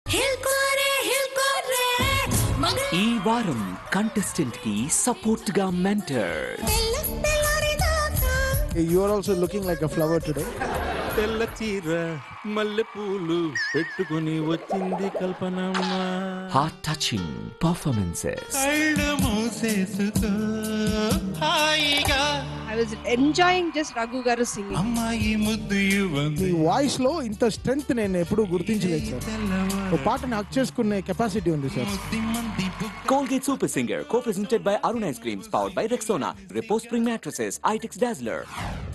హిల్కోరే హిల్కోరే మగ ఈ వారం కంటెస్టెంట్ కి సపోర్ట్ గా మెంటర్ తెల్ల తెల్లారిదాకా You are also looking like a flower today. తెల్ల చీర మల్లె పూలు పెట్టుకుని వచ్చింది కల్పనమ్మ హార్ట్ టచింగ్ పర్ఫార్మెన్సెస్ కళ్ళు మూసేసుకో హాయిగా I was enjoying just Raghu garu singing. అమ్మాయి ముద్దు మీ ఇవ్వండి వాయిస్ లో ఇంత స్ట్రెంగ్త్ నేను ఎప్పుడూ గుర్తించలేదు సార్ ఒక పాటను హక్ చేసుకునే కెపాసిటీ ఉంది సార్ మంది Colgate Super Singer, co-presented by Arun Ice Creams, powered by Rexona, Repose Spring Mattresses, Itex Dazzler.